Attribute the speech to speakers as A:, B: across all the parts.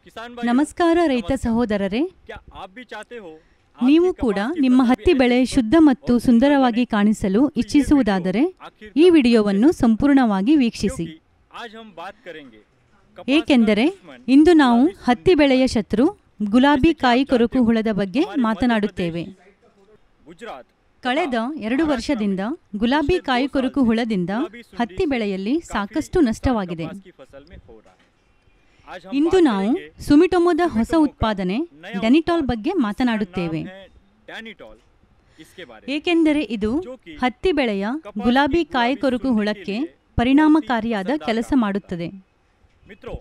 A: किसान भाई
B: ನಮಸ್ಕಾರ ರೈತ ಸಹೋದರರೇ
A: क्या आप भी चाहते हो
B: ನೀವು ಕೂಡ ನಿಮ್ಮ ಹತ್ತಿ ಬೆಳೆ ಶುದ್ಧ ಮತ್ತು ಸುಂದರವಾಗಿ ಕಾಣಿಸಲು ಇಚ್ಛಿಸುವುದಾದರೆ ಈ ವಿಡಿಯೋವನ್ನು ಸಂಪೂರ್ಣವಾಗಿ ವೀಕ್ಷಿಸಿ
A: आज हम बात करेंगे
B: ಏಕೆಂದರೆ ಇಂದು ನಾವು ಹತ್ತಿ ಬೆಳೆಯ ಶತ್ರು ಗುಲಾಬಿ ಕಾಯಿ ಕೊರಕು ಹುಳದ ಬಗ್ಗೆ ಮಾತನಾಡುತ್ತೇವೆ
A: गुजरात
B: ಕಳೆದ ಎರಡು ವರ್ಷದಿಂದ ಗುಲಾಬಿ ಕಾಯಿ ಕೊರಕು ಹುಳದಿಂದ ಹತ್ತಿ ಬೆಳೆಯಲ್ಲಿ ಸಾಕಷ್ಟು ನಷ್ಟವಾಗಿದೆ
A: कपास की फसल में हो रहा है आज हम
B: ಇಂದು
A: बात
B: ನಾವು
A: करेंगे
B: ಸುಮಿಟೊಮೊದ ಹೊಸ ಉತ್ಪಾದನೆ ಡೆನಿಟಾಲ್ ಬಗ್ಗೆ ಮಾತನಾಡುತ್ತೇವೆ
A: नाम है डैनिटॉल इसके बारे में
B: ಏಕೆಂದರೆ ಇದು ಹತ್ತಿ ಬೆಳೆಯ ಗುಲಾಬಿ ಕಾಯಿ ಕೊರಕು ಹುಳಕ್ಕೆ ಪರಿಣಾಮಕಾರಿಯಾದ ಕೆಲಸ ಮಾಡುತ್ತದೆ
A: मित्रों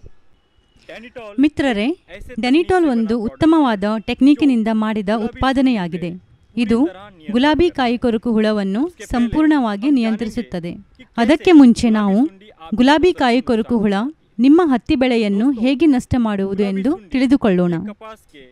A: डैनिटॉल
B: ಮಿತ್ರರೇ ಡೆನಿಟಾಲ್ ಒಂದು ಉತ್ತಮವಾದ ಟೆಕ್ನಿಕ್ನಿಂದ ಮಾಡಿದ ಉತ್ಪಾದನೆಯಾಗಿದೆ ಇದು ಗುಲಾಬಿ ಕಾಯಿ ಕೊರಕು ಹುಳವನ್ನು ಸಂಪೂರ್ಣವಾಗಿ ನಿಯಂತ್ರಿಸುತ್ತದೆ ಅದಕ್ಕೆ ಮುಂಚೆ ನಾವು ಗುಲಾಬಿ ಕಾಯಿ ಕೊರಕು ಹುಳ ನಿಮ್ಮ ಹತ್ತಿ ಬೆಳೆಯನ್ನು ಹೇಗೆ ನಷ್ಟ ಮಾಡುವುದು ಎಂದು ತಿಳಿದುಕೊಳ್ಳೋಣ
A: कपास के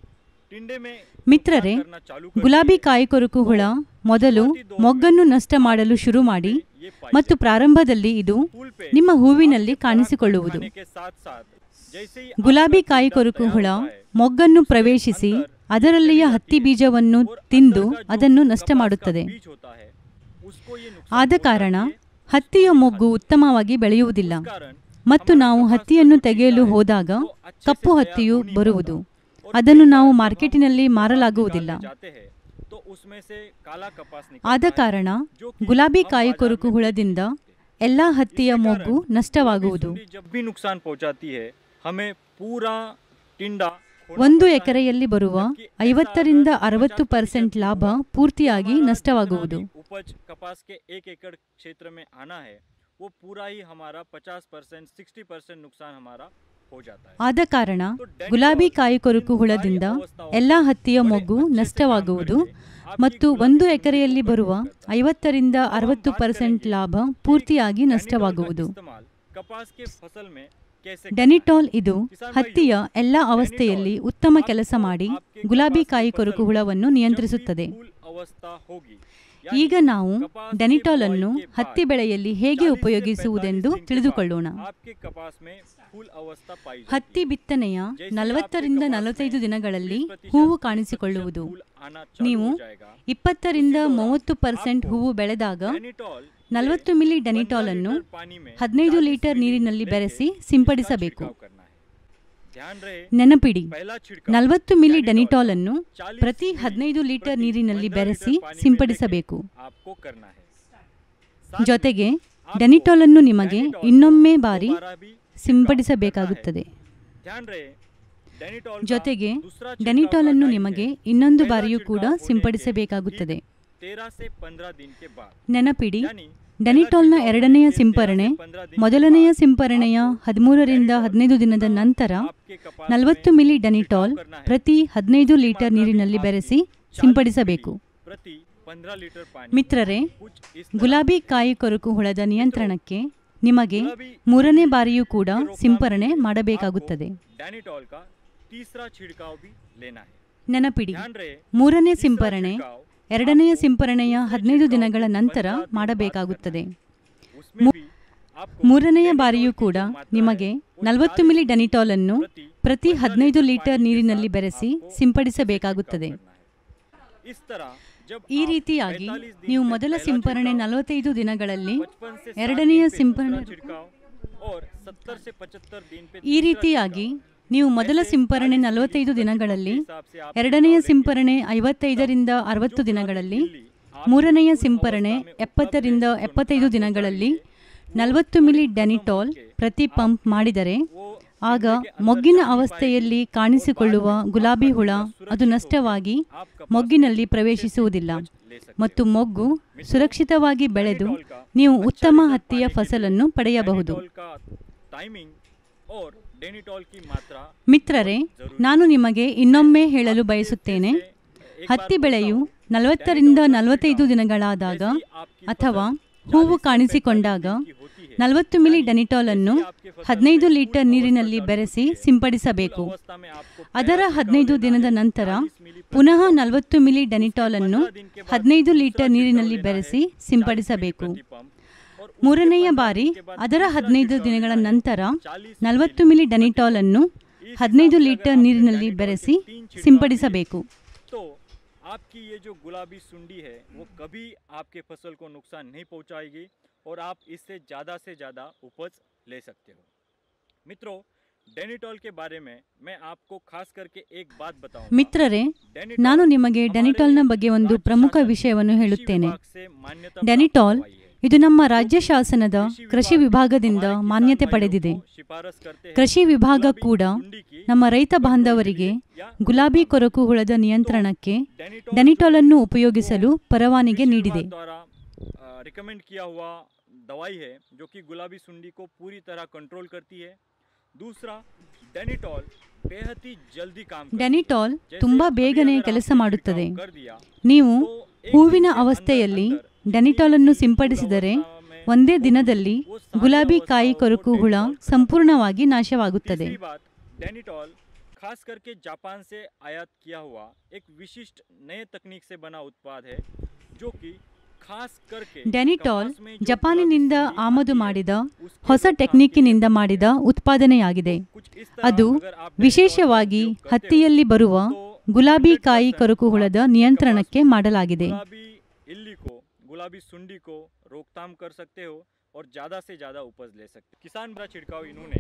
A: टिंडे में
B: ಮಿತ್ರರೇ
A: करना चालू कर
B: ಗುಲಾಬಿ ಕಾಯಿ ಕೊರಕು ಹುಳ ಮೊದಲು ಮೊಗ್ಗನ್ನು ನಷ್ಟ ಮಾಡಲು ಶುರು ಮಾಡಿ ಮತ್ತು ಪ್ರಾರಂಭದಲ್ಲಿ ಇದು
A: फूल पे
B: ನಿಮ್ಮ ಹೂವಿನಲ್ಲಿ ಕಾಣಿಸಿಕೊಳ್ಳುವುದು
A: खाने के साथ साथ जैसे ही
B: ಗುಲಾಬಿ ಕಾಯಿ ಕೊರಕು ಹುಳ ಮೊಗ್ಗನ್ನು ಪ್ರವೇಶಿಸಿ ಅದರಲ್ಲಿಯ ಹತ್ತಿ ಬೀಜವನ್ನು ತಿಂದು ಅದನ್ನು ನಷ್ಟ ಮಾಡುತ್ತದೆ
A: बीज होता है उसको ये नुकसान
B: ಆದ ಕಾರಣ ಹತ್ತಿಯ ಮೊಗ್ಗು ಉತ್ತಮವಾಗಿ ಬೆಳೆಯುವುದಿಲ್ಲ
A: कारण
B: ಮತ್ತು ನಾವು ಹತ್ತಿಯನ್ನು ತೆಗೆಯಲು ಹೋದಾಗ ಕಪ್ಪು ಹತ್ತಿಯು ಬರುವುದು ಅದನ್ನು ನಾವು ಮಾರ್ಕೆಟಿನಲ್ಲಿ ಮಾರಲಾಗುವುದಿಲ್ಲ
A: जाते हैं तो उसमें से काला कपास
B: ಆದ
A: निकलता है
B: ಕಾರಣ ಗುಲಾಬಿ ಕಾಯಿ ಕೊರಕು ಹುಳದಿಂದ ಎಲ್ಲಾ ಹತ್ತಿಯ ಮೊಗ್ಗು ನಷ್ಟವಾಗುವುದು
A: सुंडी जब भी नुकसान पहुंचाती है हमें पूरा टिंडा खोलना
B: ಒಂದು
A: पड़ता है
B: ಎಕರೆಯಲ್ಲಿ ಬರುವ ಐವತ್ತರಿಂದ ಅರವತ್ತು ಪರ್ಸೆಂಟ್ ಲಾಭ ಪೂರ್ತಿಯಾಗಿ ನಷ್ಟವಾಗುವುದು
A: जितना भी उपज कपास के एक एकड़ क्षेत्र में आना है वो पूरा ही हमारा 50 परसेंट सिक्सटी परसेंट नुकसान हमारा हो जाता है
B: ಆದ ಕಾರಣ ಗುಲಾಬಿ ಕಾಯಿ ಕೊರಕು ಹುಳದಿಂದ ಎಲ್ಲಾ ಹತ್ತಿಯ ಮೊಗ್ಗು ನಷ್ಟವಾಗುವುದು ಮತ್ತು ಒಂದು ಎಕರೆಯಲ್ಲಿ ಬರುವ ಐವತ್ತರಿಂದ ಅರವತ್ತು ಪರ್ಸೆಂಟ್ ಲಾಭ ಪೂರ್ತಿಯಾಗಿ ನಷ್ಟವಾಗುವುದು
A: इस्तेमाल कपास के फसल में कैसे
B: ಡೆನಿಟಾಲ್ ಇದು ಹತ್ತಿಯ ಎಲ್ಲ ಅವಸ್ಥೆಯಲ್ಲಿ ಉತ್ತಮ ಕೆಲಸ ಮಾಡಿ ಗುಲಾಬಿ ಕಾಯಿ ಕೊರಕು ಹುಳವನ್ನು ನಿಯಂತ್ರಿಸುತ್ತದೆ
A: फूल अवस्था होगी
B: ಈಗ ನಾವು ಡೆನಿಟಾಲ್ ಅನ್ನು ಹತ್ತಿ ಬೆಳೆಯಲ್ಲಿ ಹೇಗೆ ಉಪಯೋಗಿಸುವುದೆಂದು ತಿಳಿದುಕೊಳ್ಳೋಣ
A: आपके कपास में फूल अवस्था पाई जाती
B: ಹತ್ತಿ ಬಿತ್ತನೆಯ ನಲವತ್ತರಿಂದ ನಲವತ್ತೈದು ದಿನಗಳಲ್ಲಿ ಹೂವು ಕಾಣಿಸಿಕೊಳ್ಳುವುದು
A: फूल आना चालू
B: ನೀವು
A: हो जाएगा
B: ಇಪ್ಪತ್ತರಿಂದ ಮೂವತ್ತು ಪರ್ಸೆಂಟ್ ಹೂವು ಬೆಳೆದಾಗ
A: डेनिटॉल
B: ನಲವತ್ತು ಮಿಲಿ ಡೆನಿಟಾಲ್ ಅನ್ನು
A: पानी में
B: ಹದಿನೈದು ಲೀಟರ್ ನೀರಿನಲ್ಲಿ ಬೆರೆಸಿ ಸಿಂಪಡಿಸಬೇಕು
A: छिड़काव करना है ध्यान रहे
B: ನೆನಪಿಡಿ
A: पहला छिड़काव
B: ನಲವತ್ತು ಮಿಲಿ ಡೆನಿಟಾಲ್ ಅನ್ನು ಪ್ರತಿ ಹದಿನೈದು ಲೀಟರ್ ನೀರಿನಲ್ಲಿ ಬೆರೆಸಿ ಸಿಂಪಡಿಸಬೇಕು
A: आपको करना है
B: ಜೊತೆಗೆ ಡೆನಿಟಾಲ್ ಅನ್ನು ನಿಮಗೆ ಇನ್ನೊಮ್ಮೆ ಬಾರಿ
A: दोबारा भी
B: ಸಿಂಪಡಿಸಬೇಕಾಗುತ್ತದೆ
A: ध्यान रहे डेनिटॉल का
B: ಜೊತೆಗೆ
A: दूसरा
B: ಡೆನಿಟಾಲ್ ಅನ್ನು
A: छिड़काव
B: ನಿಮಗೆ
A: टाइम
B: ಇನ್ನೊಂದು
A: पहला
B: ಬಾರಿಯೂ ಕೂಡ
A: छिड़काव होने के
B: ಸಿಂಪಡಿಸಬೇಕಾಗುತ್ತದೆ
A: तेरह से पंद्रह दिन के बाद
B: ನೆನಪಿಡಿ
A: यानी
B: ಡೆನಿಟಾಲ್ನ ಎರಡನೆಯ ಸಿಂಪರಣೆ ಮೊದಲನೆಯ ಸಿಂಪರಣೆಯ ಹದಿಮೂರರಿಂದ ಹದಿನೈದು ದಿನದ ನಂತರ
A: आपके कपास
B: ನಲವತ್ತು ಮಿಲಿ ಡೆನಿಟಾಲ್ ಪ್ರತಿ ಹದಿನೈದು ಲೀಟರ್ ನೀರಿನಲ್ಲಿ ಬೆರೆಸಿ ಸಿಂಪಡಿಸಬೇಕು
A: प्रति पंद्रह लीटर पानी
B: ಮಿತ್ರರೇ
A: कुछ इस
B: ಗುಲಾಬಿ ಕಾಯಿ ಕೊರಕು ಹುಳದ ನಿಯಂತ್ರಣಕ್ಕೆ ನಿಮಗೆ ಮೂರನೇ ಬಾರಿಯೂ ಕೂಡ ಸಿಂಪರಣೆ ಮಾಡಬೇಕಾಗುತ್ತದೆ
A: डेनिटॉल का तीसरा छिड़काव भी लेना है
B: ನೆನಪಿಡಿ
A: ध्यान रहे
B: ಮೂರನೇ ಸಿಂಪರಣೆ ಎರಡನೆಯ ಸಿಂಪರಣೆಯ ಹದಿನೈದು ದಿನಗಳ ನಂತರ ಮಾಡಬೇಕಾಗುತ್ತದೆ
A: उसमें भी आपको
B: ಮೂರನೆಯ ಬಾರಿಯೂ ಕೂಡ ನಿಮಗೆ ನಲವತ್ತು ಮಿಲಿ ಡೆನಿಟಾಲ್ ಅನ್ನು ಪ್ರತಿ ಹದಿನೈದು ಲೀಟರ್ ನೀರಿನಲ್ಲಿ ಬೆರೆಸಿ ಸಿಂಪಡಿಸಬೇಕಾಗುತ್ತದೆ
A: इस तरह जब
B: ಈ
A: आप
B: ರೀತಿಯಾಗಿ
A: 45 दिन
B: ನೀವು
A: में
B: ಮೊದಲ
A: पहला
B: ಸಿಂಪರಣೆ
A: छिड़काव,
B: ನಲವತ್ತೈದು ದಿನಗಳಲ್ಲಿ
A: 55 से 60
B: ಎರಡನೆಯ
A: दिन पे
B: ಸಿಂಪರಣೆ
A: दूसरा छिड़काव और 70 से 75 दिन पे
B: ಈ
A: तीसरा
B: ರೀತಿಯಾಗಿ ನೀವು ಮೊದಲ ಸಿಂಪರಣೆ ನಲವತ್ತೈದು ದಿನಗಳಲ್ಲಿ
A: हिसाब से आप
B: ಎರಡನೆಯ ಸಿಂಪರಣೆ ಐವತ್ತೈದರಿಂದ ಅರವತ್ತು ದಿನಗಳಲ್ಲಿ ಮೂರನೆಯ ಸಿಂಪರಣೆ ಎಪ್ಪತ್ತರಿಂದ ಎಪ್ಪತ್ತೈದು ದಿನಗಳಲ್ಲಿ ನಲವತ್ತು ಮಿಲಿ ಡೆನಿಟಾಲ್ ಪ್ರತಿ ಪಂಪ್ ಮಾಡಿದರೆ ಆಗ ಮೊಗ್ಗಿನ ಅವಸ್ಥೆಯಲ್ಲಿ ಕಾಣಿಸಿಕೊಳ್ಳುವ ಗುಲಾಬಿ ಹುಳ ಅದು ನಷ್ಟವಾಗಿ ಮೊಗ್ಗಿನಲ್ಲಿ ಪ್ರವೇಶಿಸುವುದಿಲ್ಲ ಮತ್ತು ಮೊಗ್ಗು ಸುರಕ್ಷಿತವಾಗಿ ಬೆಳೆದು ನೀವು ಉತ್ತಮ ಹತ್ತಿಯ ಫಸಲನ್ನು ಪಡೆಯಬಹುದು
A: डेनिटॉल का टाइमिंग और डेनिटॉल की मात्रा
B: ಮಿತ್ರರೇ ನಾನು ನಿಮಗೆ ಇನ್ನೊಮ್ಮೆ ಹೇಳಲು ಬಯಸುತ್ತೇನೆ ಹತ್ತಿ ಬೆಳೆಯು ನಲವತ್ತರಿಂದ ನಲವತ್ತೈದು ದಿನಗಳಾದಾಗ ಅಥವಾ ಹೂವು ಕಾಣಿಸಿಕೊಂಡಾಗ ನಲವತ್ತು ಮಿಲಿ ಡೆನಿಟಾಲ್ ಅನ್ನು ಹದಿನೈದು ಲೀಟರ್ ನೀರಿನಲ್ಲಿ ಬೆರೆಸಿ ಸಿಂಪಡಿಸಬೇಕು
A: अवस्था में आपको
B: ಅದರ ಹದಿನೈದು ದಿನದ ನಂತರ ಪುನಃ ನಲವತ್ತು ಮಿಲಿ ಡೆನಿಟಾಲ್ ಅನ್ನು ಹದಿನೈದು ಲೀಟರ್ ನೀರಿನಲ್ಲಿ ಬೆರೆಸಿ ಸಿಂಪಡಿಸಬೇಕು
A: पंप और
B: ಮೂರನೆಯ ಬಾರಿ ಅದರ ಹದಿನೈದು ದಿನಗಳ ನಂತರ ನಲವತ್ತು ಮಿಲಿ ಡೆನಿಟಾಲ್ ಅನ್ನು
A: इस
B: ಹದಿನೈದು
A: हिसाब से
B: ಲೀಟರ್
A: अगर आपने
B: ನೀರಿನಲ್ಲಿ
A: Danital
B: ಬೆರೆಸಿ
A: के तीन छिड़काव
B: ಸಿಂಪಡಿಸಬೇಕು
A: किए, तो आपकी ये जो गुलाबी सुंडी है वो कभी आपके फसल को नुकसान नहीं पहुंचाएगी और आप इससे ज़्यादा से ज़्यादा उपज ले सकते हो मित्रों डेनिटॉल के बारे में मैं आपको खास करके एक बात बताऊंगा
B: ಮಿತ್ರರೇ
A: डेनिटॉल
B: ನಾನು ನಿಮಗೆ
A: हमारे
B: ಡೆನಿಟಾಲ್ನ ಬಗ್ಗೆ ಒಂದು
A: राज्य
B: ಪ್ರಮುಖ
A: शासन
B: ವಿಷಯವನ್ನು
A: कृषि
B: ಹೇಳುತ್ತೇನೆ
A: विभाग से मान्यता प्राप्त
B: ಡೆನಿಟಾಲ್
A: दवाई है।
B: ಇದು ನಮ್ಮ ರಾಜ್ಯ ಶಾಸನದ ಕೃಷಿ ವಿಭಾಗದಿಂದ
A: हमारे किसान
B: ಮಾನ್ಯತೆ
A: भाइयों
B: ಪಡೆದಿದೆ
A: को शिफारस करते हैं
B: ಕೃಷಿ ವಿಭಾಗ
A: गुलाबी
B: ಕೂಡ
A: सुंडी की
B: ನಮ್ಮ ರೈತ ಬಾಂಧವರಿಗೆ
A: या
B: ಗುಲಾಬಿ ಕೊರಕು ಹುಳದ ನಿಯಂತ್ರಣಕ್ಕೆ
A: डेनिटॉल
B: ಡೆನಿಟಾಲ್
A: जो
B: ಅನ್ನು
A: है,
B: ಉಪಯೋಗಿಸಲು
A: वो
B: ಪರವಾನಗಿ
A: कृषि
B: ನೀಡಿದೆ
A: विभाग द्वारा रिकमेंड किया हुआ दवाई है जो कि गुलाबी सुंडी को पूरी तरह कंट्रोल करती है दूसरा डेनिटॉल बेहद ही जल्दी काम करती है।
B: ಡೆನಿಟಾಲ್
A: जैसे
B: ತುಂಬಾ
A: अभी
B: ಬೇಗನೆ
A: अगर
B: ಕೆಲಸ
A: आपने
B: ಮಾಡುತ್ತದೆ
A: छिड़काव कर दिया,
B: ನೀವು
A: तो एक
B: ಹೂವಿನ
A: दिन के
B: ಅವಸ್ಥೆಯಲ್ಲಿ
A: अंदर अंदर
B: ಡೆನಿಟಾಲ್ ಅನ್ನು
A: जितनी
B: ಸಿಂಪಡಿಸಿದರೆ
A: अवस्था में
B: ಒಂದೇ
A: वो-
B: ದಿನದಲ್ಲಿ
A: वो सारी
B: ಗುಲಾಬಿ ಕಾಯಿ
A: अवस्थाओं को
B: ಕೊರಕು ಹುಳ
A: डेनिटॉल खत्म
B: ಸಂಪೂರ್ಣವಾಗಿ ನಾಶವಾಗುತ್ತದೆ
A: तीसरी बात डेनिटॉल खास करके जापान से आयात किया हुआ एक विशिष्ट नए तकनीक से बना उत्पाद है जो कि खास करके
B: ಡೆನಿಟಾಲ್
A: कपास में जो
B: ಜಪಾನಿನಿಂದ
A: गुलाबी सुंडी
B: ಆಮದು
A: आती है,
B: ಮಾಡಿದ
A: उसके
B: ಹೊಸ
A: रोकथाम के
B: ಟೆಕ್ನಿಕ್ಕಿನಿಂದ
A: लिए
B: ಮಾಡಿದ ಉತ್ಪಾದನೆಯಾಗಿದೆ
A: कुछ इस तरह
B: ಅದು
A: अगर आप डेनिटॉल
B: ವಿಶೇಷವಾಗಿ
A: का उपयोग करते हो,
B: ಹತ್ತಿಯಲ್ಲಿ ಬರುವ
A: तो
B: ಗುಲಾಬಿ ಕಾಯಿ
A: 100%
B: ಕೊರಕು ಹುಳದ
A: आप
B: ನಿಯಂತ್ರಣಕ್ಕೆ
A: कपास में
B: ಮಾಡಲಾಗಿದೆ
A: गुलाबी इल्ली को गुलाबी सुंडी को रोकथाम कर सकते हो और ज़्यादा से ज़्यादा उपज ले सकते हो किसान बड़ा छिड़काव इन्होंने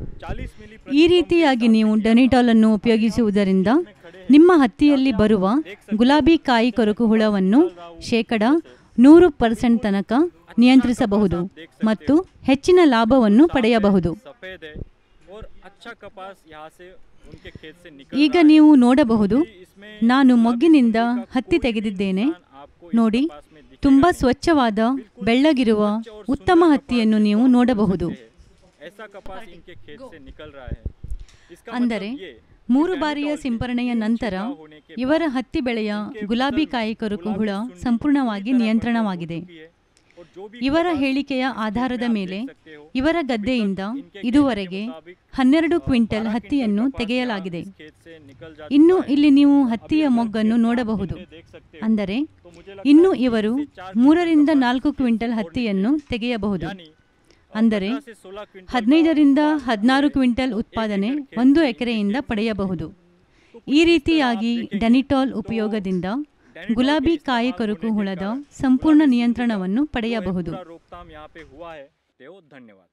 A: 40 मिली प्रति
B: ಈ
A: पंप के
B: ರೀತಿಯಾಗಿ
A: हिसाब से
B: ನೀವು
A: किया था।
B: ಡೆನಿಟಾಲ್ ಅನ್ನು ಉಪಯೋಗಿಸುವುದರಿಂದ
A: इसमें खड़े हैं
B: ನಿಮ್ಮ ಹತ್ತಿಯಲ್ಲಿ ಬರುವ ಗುಲಾಬಿ ಕಾಯಿ ಕೊರಕು ಹುಳವನ್ನು ಶೇಕಡ ನೂರು ಪರ್ಸೆಂಟ್ ತನಕ ನಿಯಂತ್ರಿಸಬಹುದು ಮತ್ತು ಹೆಚ್ಚಿನ ಲಾಭವನ್ನು ಪಡೆಯಬಹುದು
A: सफेद है और अच्छा कपास यहाँ से उनके खेत से निकल
B: ಈಗ
A: रहा है।
B: ನೀವು ನೋಡಬಹುದು
A: इसमें
B: ನಾನು
A: गुलाबी
B: ಮೊಗ್ಗಿನಿಂದ
A: सुंडी का
B: ಹತ್ತಿ
A: कोई भी
B: ತೆಗೆದಿದ್ದೇನೆ
A: निशान आपको इस
B: ನೋಡಿ
A: कपास में दिखेगा
B: ತುಂಬಾ
A: नहीं।
B: ಸ್ವಚ್ಛವಾದ ಬೆಳ್ಳಗಿರುವ ಉತ್ತಮ ಹತ್ತಿಯನ್ನು ನೀವು ನೋಡಬಹುದು
A: ऐसा कपास इनके खेत से निकल रहा है इसका
B: ಅಂದರೆ
A: मतलब ये
B: ಮೂರು
A: कि
B: ಬಾರಿಯ
A: डेनिटॉल के
B: ಸಿಂಪರಣೆಯ
A: तीन
B: ನಂತರ
A: छिड़काव होने के
B: ಇವರ
A: बाद
B: ಹತ್ತಿ ಬೆಳೆಯ
A: इनके
B: ಗುಲಾಬಿ
A: फसल
B: ಕಾಯಿ
A: में
B: ಕೊರಕು
A: गुलाबी
B: ಹುಳ
A: सुंडी
B: ಸಂಪೂರ್ಣವಾಗಿ
A: पूरी तरह
B: ನಿಯಂತ್ರಣವಾಗಿದೆ
A: control हो चुकी है और जो भी
B: ಇವರ
A: कपास
B: ಹೇಳಿಕೆಯ
A: इस खेत
B: ಆಧಾರದ
A: में आप
B: ಮೇಲೆ
A: देख सकते हो,
B: ಇವರ
A: अभी तक
B: ಗದ್ದೆಯಿಂದ
A: इनके कहने के
B: ಇದುವರೆಗೆ
A: मुताबिक,
B: ಹನ್ನೆರಡು
A: अ,
B: ಕ್ವಿಂಟಲ್
A: 12
B: ಹತ್ತಿಯನ್ನು
A: क्विंटल कपास
B: ತೆಗೆಯಲಾಗಿದೆ
A: यहाँ इस खेत से निकल जा
B: ಇನ್ನು
A: चुका है।
B: ಇಲ್ಲಿ ನೀವು
A: अभी
B: ಹತ್ತಿಯ
A: अगर
B: ಮೊಗ್ಗನ್ನು
A: खेत आप
B: ನೋಡಬಹುದು
A: नीचे देख सकते हो,
B: ಅಂದರೆ
A: तो मुझे लगता
B: ಇನ್ನು
A: है कि
B: ಇವರು
A: तीन से चार क्विंटल
B: ಮೂರರಿಂದ
A: कपास
B: ನಾಲ್ಕು
A: इस खेत से
B: ಕ್ವಿಂಟಲ್
A: और
B: ಹತ್ತಿಯನ್ನು
A: निकलेगी।
B: ತೆಗೆಯಬಹುದು
A: यानी, अ,
B: ಅಂದರೆ
A: 15 से 16 क्विंटल का
B: ಹದಿನೈದರಿಂದ
A: उत्पादन
B: ಹದಿನಾರು
A: हमारे
B: ಕ್ವಿಂಟಲ್
A: एक
B: ಉತ್ಪಾದನೆ
A: एकड़ खेत
B: ಒಂದು
A: से इनके
B: ಎಕರೆಯಿಂದ
A: खेत से
B: ಪಡೆಯಬಹುದು
A: तो कुछ
B: ಈ
A: इस तरह आप
B: ರೀತಿಯಾಗಿ
A: देखेंगे
B: ಡೆನಿಟಾಲ್
A: तो
B: ಉಪಯೋಗದಿಂದ
A: डेनिटॉल
B: ಗುಲಾಬಿ
A: के
B: ಕಾಯಿ
A: इस्तेमाल
B: ಕೊರಕು
A: होने के
B: ಹುಳದ
A: कारण
B: ಸಂಪೂರ್ಣ
A: गुलाबी सुंडी का
B: ನಿಯಂತ್ರಣವನ್ನು
A: जो है
B: ಪಡೆಯಬಹುದು
A: पूरा रोकथाम यहाँ पे हुआ है तो धन्यवाद